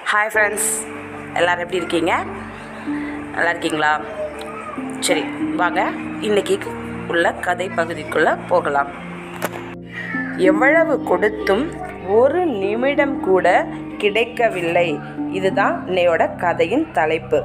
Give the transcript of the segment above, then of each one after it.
hi friends எல்லோரும் எப்படி இருக்கீங்க நல்லா இருக்கீங்களா சரி வாங்க இன்னைக்கு உள்ள கதை பகுதிக்குள்ளே போகலாம் எவ்வளவு கொடுத்தும் ஒரு நிமிடம் கூட கிடைக்கவில்லை இதுதான் இன்னையோட கதையின் தலைப்பு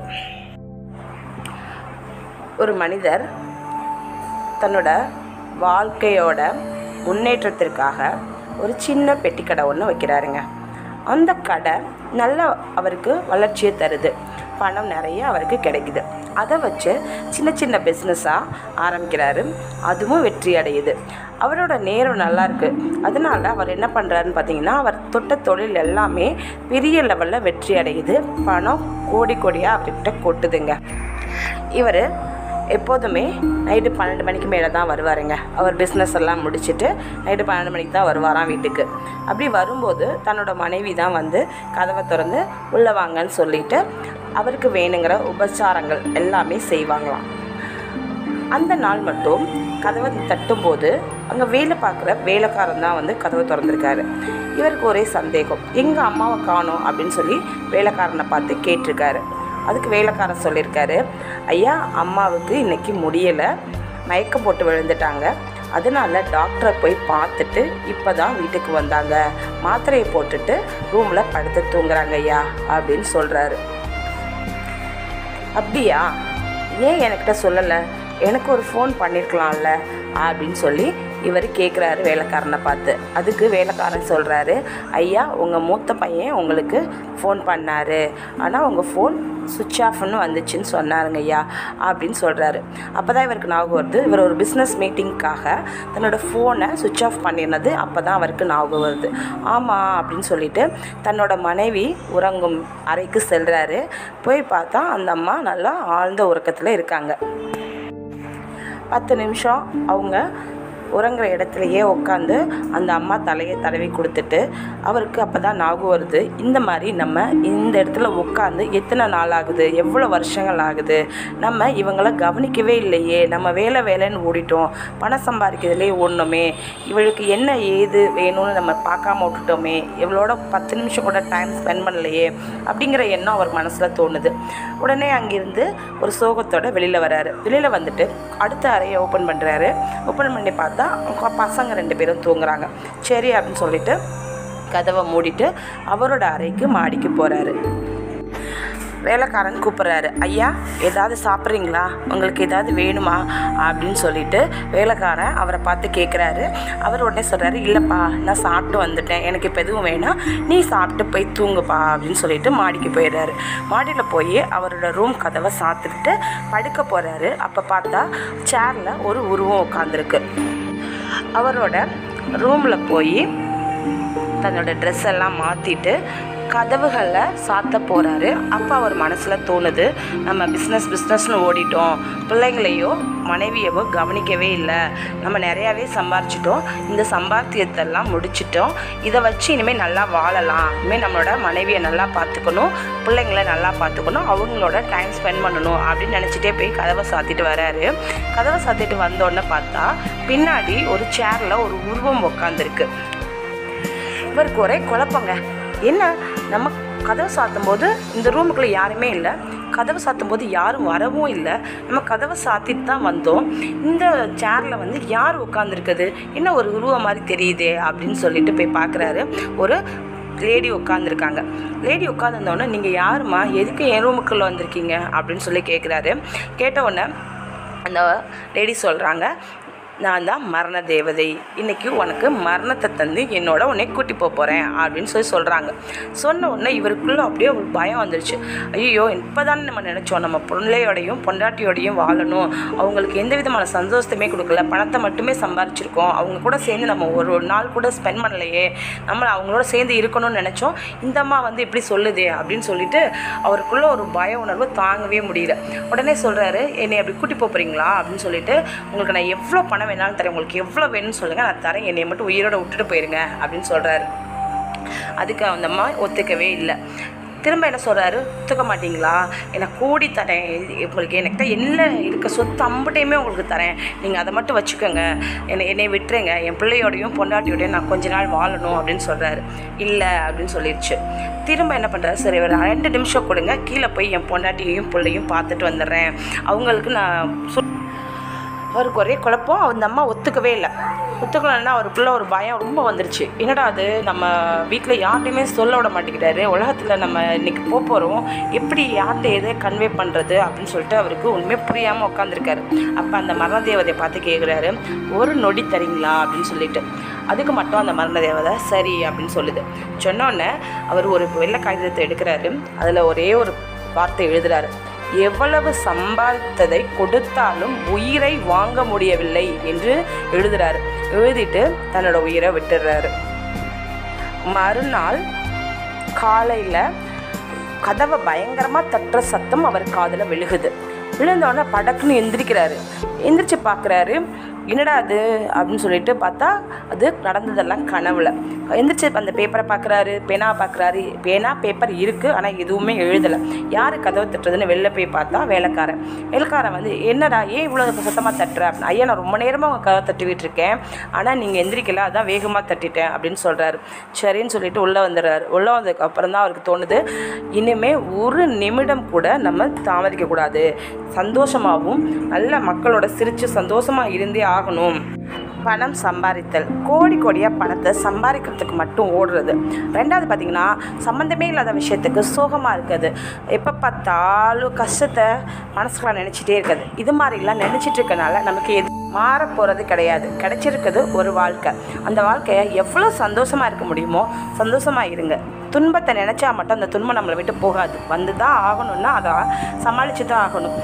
ஒரு மனிதர் தன்னோட வாழ்க்கையோட முன்னேற்றத்திற்காக ஒரு சின்ன பெட்டி கடை ஒன்று வைக்கிறாருங்க அந்த கடை நல்ல அவருக்கு வளர்ச்சியை தருது பணம் நிறைய அவருக்கு கிடைக்குது அதை வச்சு சின்ன சின்ன பிஸ்னஸாக ஆரம்பிக்கிறாரு அதுவும் வெற்றி அடையுது அவரோட நேரம் நல்லா இருக்கு அதனால அவர் என்ன பண்ணுறாருன்னு பார்த்தீங்கன்னா அவர் தொட்ட தொழில் எல்லாமே பெரிய லெவலில் வெற்றி அடையுது பணம் கோடி கோடியாக அவர்கிட்ட கொட்டுதுங்க இவர் எப்போதுமே நைட்டு பன்னெண்டு மணிக்கு மேலே தான் வருவாருங்க அவர் பிஸ்னஸ் எல்லாம் முடிச்சுட்டு நைட்டு பன்னெண்டு மணிக்கு தான் வருவாராம் வீட்டுக்கு அப்படி வரும்போது தன்னோட மனைவி தான் வந்து கதவை திறந்து உள்ளே வாங்கன்னு சொல்லிட்டு அவருக்கு வேணுங்கிற உபச்சாரங்கள் எல்லாமே செய்வாங்களாம் அந்த நாள் மட்டும் கதவை தட்டும்போது அங்கே வேலை பார்க்குற வேலைக்காரன் தான் வந்து கதவை திறந்திருக்காரு இவருக்கு ஒரே சந்தேகம் எங்கள் அம்மாவை காணோம் அப்படின்னு சொல்லி வேலைக்காரனை பார்த்து கேட்டிருக்காரு அதுக்கு வேலைக்காரன் சொல்லியிருக்காரு ஐயா அம்மாவுக்கு இன்னைக்கு முடியலை மயக்கம் போட்டு விழுந்துட்டாங்க அதனால டாக்டரை போய் பார்த்துட்டு இப்போ தான் வீட்டுக்கு வந்தாங்க மாத்திரையை போட்டுட்டு ரூமில் படுத்து தூங்குறாங்க ஐயா அப்படின்னு சொல்கிறாரு அப்படியா ஏன் என்கிட்ட சொல்லலை எனக்கு ஒரு ஃபோன் பண்ணியிருக்கலாம்ல அப்படின்னு சொல்லி இவர் கேட்குறாரு வேலைக்காரனை பார்த்து அதுக்கு வேலைக்காரன் சொல்கிறாரு ஐயா உங்கள் மூத்த பையன் உங்களுக்கு ஃபோன் பண்ணார் ஆனால் உங்கள் ஃபோன் சுவிட்ச் ஆஃப்னு வந்துச்சுன்னு சொன்னாருங்க ஐயா அப்படின்னு சொல்கிறாரு அப்போ தான் இவருக்கு ஞாபகம் வருது இவர் ஒரு பிஸ்னஸ் மீட்டிங்க்காக தன்னோட ஃபோனை சுவிட்ச் ஆஃப் பண்ணியிருந்தது அப்போ தான் அவருக்கு ஞாபகம் வருது ஆமாம் அப்படின்னு சொல்லிட்டு தன்னோட மனைவி உறங்கும் அறைக்கு செல்கிறாரு போய் பார்த்தா அந்த அம்மா நல்லா ஆழ்ந்த உறக்கத்தில் இருக்காங்க பத்து நிமிஷம் அவங்க உறங்குற இடத்துலையே உட்காந்து அந்த அம்மா தலையை தடவி கொடுத்துட்டு அவருக்கு அப்போ தான் ஞாபகம் வருது இந்த மாதிரி நம்ம இந்த இடத்துல உட்காந்து எத்தனை நாள் ஆகுது எவ்வளோ வருஷங்கள் ஆகுது நம்ம இவங்கள கவனிக்கவே இல்லையே நம்ம வேலை வேலைன்னு ஓடிட்டோம் பணம் சம்பாதிக்கிறதுலே ஓடணுமே இவளுக்கு என்ன ஏது வேணும்னு நம்ம பார்க்காம விட்டுட்டோமே இவளோட பத்து நிமிஷம் கூட டைம் ஸ்பெண்ட் பண்ணலையே அப்படிங்கிற எண்ணம் அவர் மனசில் தோணுது உடனே அங்கிருந்து ஒரு சோகத்தோட வெளியில் வராரு வெளியில் வந்துட்டு அடுத்த அறையை ஓப்பன் பண்ணுறாரு ஓப்பன் பண்ணி பார்த்தா அவங்க பசங்க ரெண்டு பேரும் தூங்குறாங்க சரி அப்படின்னு சொல்லிட்டு கதவை மூடிட்டு அவரோட அறைக்கு மாடிக்கு போகிறாரு வேலைக்காரன் கூப்பிட்றாரு ஐயா ஏதாவது சாப்பிட்றீங்களா உங்களுக்கு ஏதாவது வேணுமா அப்படின்னு சொல்லிட்டு வேலைக்காரன் அவரை பார்த்து கேட்குறாரு அவர் உடனே சொல்கிறாரு இல்லைப்பா நான் சாப்பிட்டு வந்துட்டேன் எனக்கு இப்போ எதுவும் வேணாம் நீ சாப்பிட்டு போய் தூங்குப்பா அப்படின்னு சொல்லிட்டு மாடிக்கு போயிடுறாரு மாடியில் போய் அவரோட ரூம் கதவை சாத்திட்டு படுக்க போகிறாரு அப்போ பார்த்தா சேரில் ஒரு உருவம் உட்காந்துருக்கு அவரோட ரூமில் போய் தன்னோட ட்ரெஸ் எல்லாம் மாற்றிட்டு கதவுகளில் சாத்த போகிறாரு அப்போ அவர் மனசில் தோணுது நம்ம பிஸ்னஸ் பிஸ்னஸ்னு ஓடிட்டோம் பிள்ளைங்களையோ மனைவியவோ கவனிக்கவே இல்லை நம்ம நிறையாவே சம்பாரிச்சிட்டோம் இந்த சம்பாத்தியத்தெல்லாம் முடிச்சிட்டோம் இதை வச்சு இனிமேல் நல்லா வாழலாம் இனிமேல் நம்மளோட மனைவியை நல்லா பார்த்துக்கணும் பிள்ளைங்கள நல்லா பார்த்துக்கணும் அவங்களோட டைம் ஸ்பெண்ட் பண்ணணும் அப்படின்னு நினச்சிட்டே போய் கதவை சாத்திட்டு வராரு கதவை சாத்திட்டு வந்தோடனே பார்த்தா பின்னாடி ஒரு சேரில் ஒரு உருவம் உட்காந்துருக்கு இவருக்கு ஒரே குழப்பங்க என்ன நம்ம கதவை சாத்தும் போது இந்த ரூமுக்குள்ளே யாருமே இல்லை கதவை சாத்தும் போது யாரும் வரவும் இல்லை நம்ம கதவை சாத்திட்டு தான் வந்தோம் இந்த சேரில் வந்து யார் உட்காந்துருக்குது என்ன ஒரு உருவம் மாதிரி தெரியுதே அப்படின்னு சொல்லிட்டு போய் பார்க்குறாரு ஒரு லேடி உட்காந்துருக்காங்க லேடி உட்காந்துருந்தோடனே நீங்கள் யாருமா எதுக்கு என் ரூமுக்குள்ளே வந்திருக்கீங்க அப்படின்னு சொல்லி கேட்குறாரு கேட்ட உடனே அந்த லேடி சொல்கிறாங்க நான் தான் மரண தேவதை இன்னைக்கு உனக்கு மரணத்தை தந்து என்னோட உன்னை கூட்டி போக போகிறேன் அப்படின்னு சொல்லி சொல்கிறாங்க சொன்ன உடனே இவருக்குள்ள அப்படியே ஒரு பயம் வந்துருச்சு ஐயோ இப்போ தானே நம்ம நினச்சோம் நம்ம பிள்ளையோடையும் பொண்டாட்டியோடையும் வாழணும் அவங்களுக்கு எந்த விதமான சந்தோஷத்தையுமே கொடுக்கல பணத்தை மட்டுமே சம்பாரிச்சிருக்கோம் அவங்க கூட சேர்ந்து நம்ம ஒரு ஒரு நாள் கூட ஸ்பெண்ட் பண்ணலையே நம்ம அவங்களோட சேர்ந்து இருக்கணும்னு நினச்சோம் இந்த அம்மா வந்து இப்படி சொல்லுதே அப்படின்னு சொல்லிட்டு அவருக்குள்ள ஒரு பய உணர்வு தாங்கவே முடியல உடனே சொல்கிறாரு என்னை அப்படி கூட்டி போக போகிறீங்களா அப்படின்னு சொல்லிட்டு உங்களுக்கு நான் எவ்வளோ பணம் வேணாலும் தரேன் உங்களுக்கு எவ்வளோ வேணும்னு சொல்லுங்கள் நான் தரேன் என்னை மட்டும் உயிரோட விட்டுட்டு போயிருங்க அப்படின்னு சொல்கிறாரு அதுக்கு அந்த அம்மா ஒத்துக்கவே இல்லை திரும்ப என்ன சொல்கிறாரு ஒத்துக்க மாட்டீங்களா எனக்கு கூடி தரேன் உங்களுக்கு என்கிட்ட என்ன இருக்க சொத்து அம்புட்டையுமே உங்களுக்கு தரேன் நீங்கள் அதை மட்டும் வச்சுக்கோங்க என்னை என்னை விட்டுருங்க என் பிள்ளையோடையும் பொண்டாட்டியோடையும் நான் கொஞ்ச நாள் வாழணும் அப்படின்னு சொல்கிறாரு இல்லை அப்படின்னு சொல்லிடுச்சு திரும்ப என்ன பண்ணுறாரு சரி ஒரு ரெண்டு நிமிஷம் கொடுங்க கீழே போய் என் பொண்டாட்டியையும் பிள்ளையும் பார்த்துட்டு வந்துடுறேன் அவங்களுக்கு நான் சு- அவருக்கு ஒரே குழப்பம் அந்த அம்மா ஒத்துக்கவே இல்லை ஒத்துக்கலன்னா அவருக்குள்ள ஒரு பயம் ரொம்ப வந்துருச்சு என்னடா அது நம்ம வீட்டில் யார்ட்டையுமே சொல்ல விட மாட்டேங்கிறாரு உலகத்தில் நம்ம இன்னைக்கு போக போகிறோம் எப்படி யார்கிட்ட எதை கன்வே பண்ணுறது அப்படின்னு சொல்லிட்டு அவருக்கு உண்மையே புரியாமல் உட்காந்துருக்காரு அப்போ அந்த மரண தேவதையை பார்த்து கேட்குறாரு ஒரு நொடி தரீங்களா அப்படின்னு சொல்லிட்டு அதுக்கு மட்டும் அந்த மரண தேவதை சரி அப்படின்னு சொல்லுது சொன்னோடனே அவர் ஒரு வெள்ளை காகிதத்தை எடுக்கிறாரு அதில் ஒரே ஒரு வார்த்தை எழுதுறாரு எவ்வளவு சம்பாதித்ததை கொடுத்தாலும் உயிரை வாங்க முடியவில்லை என்று எழுதுறாரு எழுதிட்டு தன்னோட உயிரை விட்டுடுறாரு மறுநாள் காலையில் கதவை பயங்கரமாக தட்டுற சத்தம் அவர் காதில் விழுகுது விழுந்தோடனே படக்குன்னு எந்திரிக்கிறாரு எந்திரிச்சு பார்க்குறாரு என்னடா அது அப்படின்னு சொல்லிட்டு பார்த்தா அது நடந்ததெல்லாம் கனவுல எந்திரிச்சு அந்த பேப்பரை பார்க்குறாரு பேனா பார்க்குறாரு பேனா பேப்பர் இருக்குது ஆனால் எதுவுமே எழுதலை யார் கதவை தட்டுறதுன்னு வெளில போய் பார்த்தா வேலைக்காரன் வேலைக்காரன் வந்து என்னடா ஏன் இவ்வளோ சத்தமாக தட்டுற அப்படின்னு ஐயா நான் ரொம்ப நேரமாக உங்கள் கதவை தட்டிவிட்டு இருக்கேன் ஆனால் நீங்கள் எந்திரிக்கல அதான் வேகமாக தட்டிட்டேன் அப்படின்னு சொல்கிறாரு சரின்னு சொல்லிட்டு உள்ளே வந்துடுறாரு உள்ளே வந்ததுக்கு அப்புறம் தான் அவருக்கு தோணுது இனிமே ஒரு நிமிடம் கூட நம்ம தாமதிக்கக்கூடாது சந்தோஷமாகவும் நல்ல மக்களோட சிரித்து சந்தோஷமாக இருந்தே ஆகணும் பணம் சம்பாதித்தல் கோடி கோடியாக பணத்தை சம்பாதிக்கிறதுக்கு மட்டும் ஓடுறது ரெண்டாவது பார்த்திங்கன்னா சம்மந்தமே இல்லாத விஷயத்துக்கு சோகமாக இருக்குது எப்போ பார்த்தாலும் கஷ்டத்தை மனசுக்குள்ள நினச்சிட்டே இருக்குது இது மாதிரிலாம் நினச்சிட்டு இருக்கனால நமக்கு எது மாற போகிறது கிடையாது கிடைச்சிருக்குது ஒரு வாழ்க்கை அந்த வாழ்க்கையை எவ்வளோ சந்தோஷமாக இருக்க முடியுமோ சந்தோஷமாக இருங்க துன்பத்தை நினச்சா மட்டும் அந்த துன்பம் நம்மளை விட்டு போகாது வந்து தான் ஆகணும்னா அதை சமாளித்து தான் ஆகணும்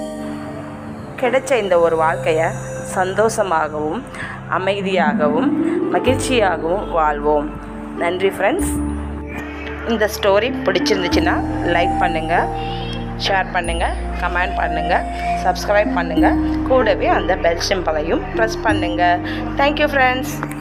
கிடைச்ச இந்த ஒரு வாழ்க்கையை சந்தோஷமாகவும் அமைதியாகவும் மகிழ்ச்சியாகவும் வாழ்வோம் நன்றி ஃப்ரெண்ட்ஸ் இந்த ஸ்டோரி பிடிச்சிருந்துச்சுன்னா லைக் பண்ணுங்கள் ஷேர் பண்ணுங்கள் கமெண்ட் பண்ணுங்கள் சப்ஸ்கிரைப் பண்ணுங்கள் கூடவே அந்த பெல் சிம்பலையும் ப்ரெஸ் பண்ணுங்கள் தேங்க்யூ ஃப்ரெண்ட்ஸ்